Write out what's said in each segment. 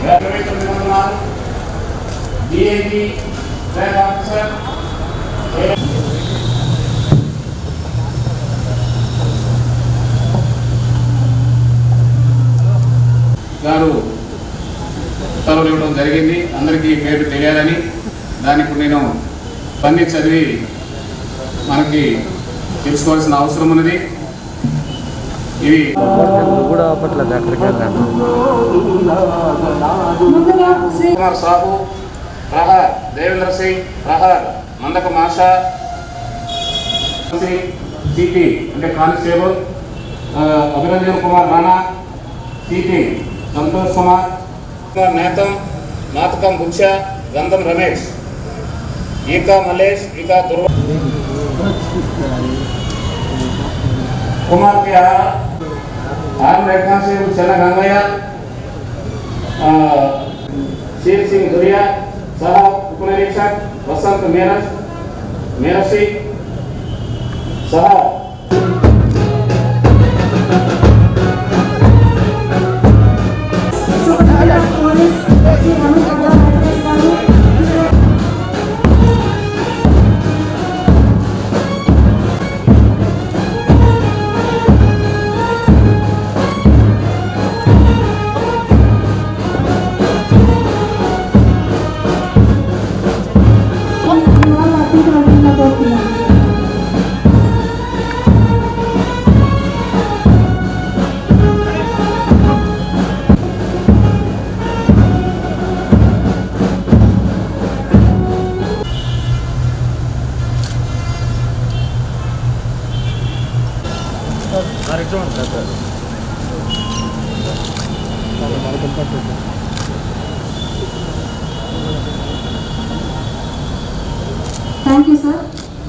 ఇరవై తొమ్మిది వందల డిఐజీ ర్యాంక్ ఆఫీసర్ గారు ఉత్తర్వులు ఇవ్వడం జరిగింది అందరికీ ఈ పేరు తెలియాలని దాన్ని ఇప్పుడు నేను పన్ని చదివి మనకి తెలుసుకోవాల్సిన అవసరం ఉన్నది ఇది నువ్వు కూడా అప్పట్లేదు అక్కడికి వెళ్ళాను ముందుగా శ్రీ కుమార్ సాహు ప్రహార్ దేవేంద్ర సింగ్ ప్రహార్ మందక మాషా సింగ్ సిపి అంటే కానిస్టేబుల్ ఆ, అభిరంజన్ కుమార్ రాణా సిపి సంతోష్ కుమార్ కుమార్ నేతం నాతకం బుచ్చ గంధం రమేష్ ఈకా మల్లేష్ ఈకా Durva Kumar K arm head constable Chenna Gangaiah ఆ, शेर सिंह धुरिया साहब उपनिरीक्षक वसंत मेरठ मेरसी साहब సుబ్రహ్మణ్య పోలీస్ శ్రీ రమేష్ అగ్రవాల్ గారు మీ వాళ్ళు అర్థించవలసిందిగా కోరుతున్నాను థ్యాంక్ యూ సార్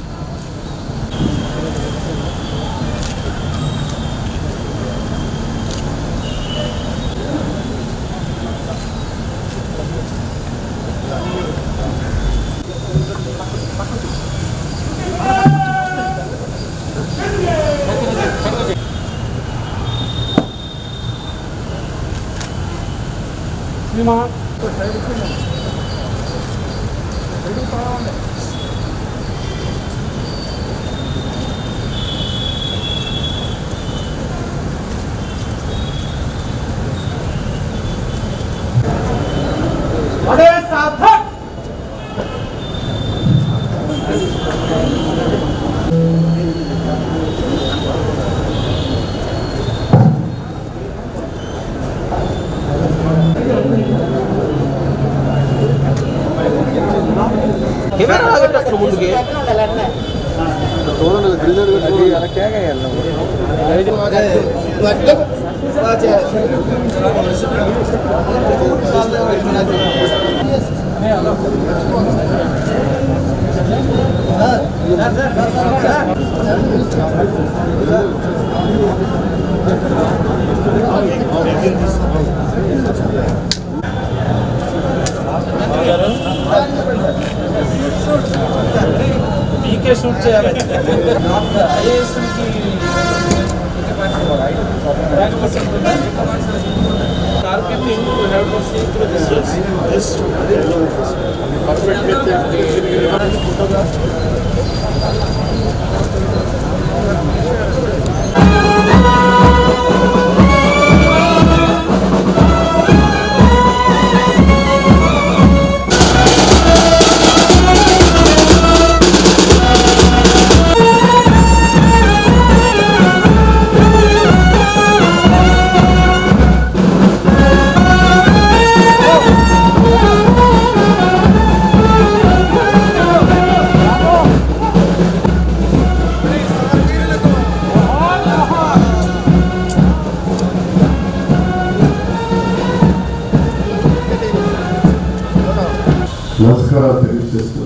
మీకే షూట్ చేయాలి ఐఏఎస్కి marketing to have to see through this this perfect with నమస్కారాలు తెలియజేస్తూ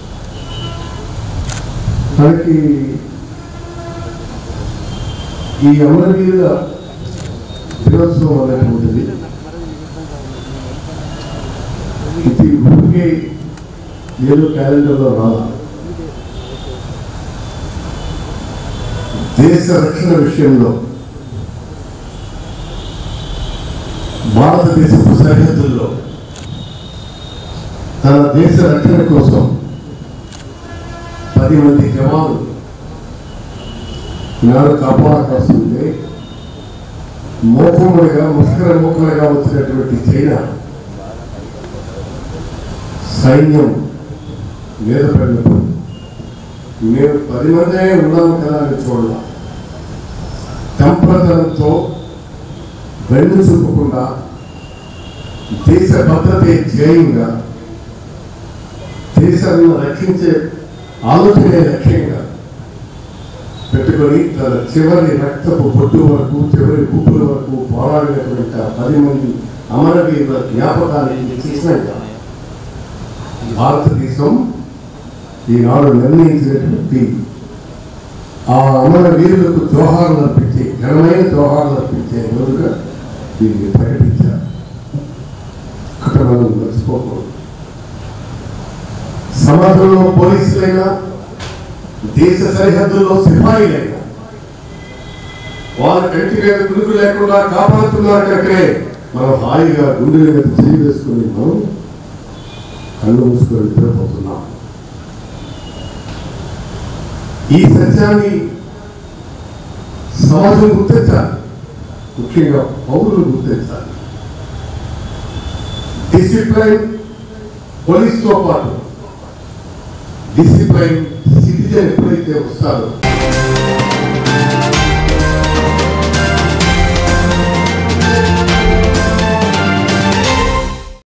మనకి ఈ అమరవీరుల దినోత్సవం అనేటువంటిది ఇది ఊరికే ఏదో క్యాలెండర్లో రాదు దేశ రక్షణ విషయంలో భారతదేశపు సరిహద్దుల్లో తన దేశ రక్షణ కోసం పది మంది జవాన్లు ఈనాడు కాపాడకాల్సిందే మోకములుగా ముస్కర మోకలుగా వచ్చినటువంటి చైనా సైన్యం మీద పడినప్పుడు మేము పది మందే ఉన్నాము కదా అని చూడాల తంపతనంతో వెన్ను చూపకుండా దేశ భద్రతే ధ్యేయంగా దేశాన్ని రక్షించే ఆలోచనే లక్ష్యంగా పెట్టుకొని తన చివరి రక్తపు బొట్టు వరకు చివరి కుప్పుల వరకు పోరాడినటువంటి ఆ పది మంది అమరవీరుల జ్ఞాపకాన్ని చేసినాక భారతదేశం ఈనాడు నిర్ణయించినటువంటి ఆ అమర వీరులకు జోహార్లు అర్పించే ఘనమైన జోహార్లు అర్పించే రోజుగా దీన్ని ప్రకటించారు అక్కడ మనం మర్చిపోకూడదు సమాజంలో పోలీసులైనా దేశ సరిహద్దుల్లో సిపాయిలైనా వాళ్ళ కంటి మీద కుదురు లేకుండా కాపాడుతున్నారు కనుకనే మనం హాయిగా గుండెల మీద చేయి వేసుకుని మనం కళ్ళు మూసుకొని నిద్రపోతున్నాం ఈ సత్యాన్ని సమాజం గుర్తించాలి ముఖ్యంగా పౌరులు గుర్తించాలి డిసిప్లైన్ పోలీస్తో పాటు డిసిప్లైన్ సిటిజన్ ఎప్పుడైతే వస్తారో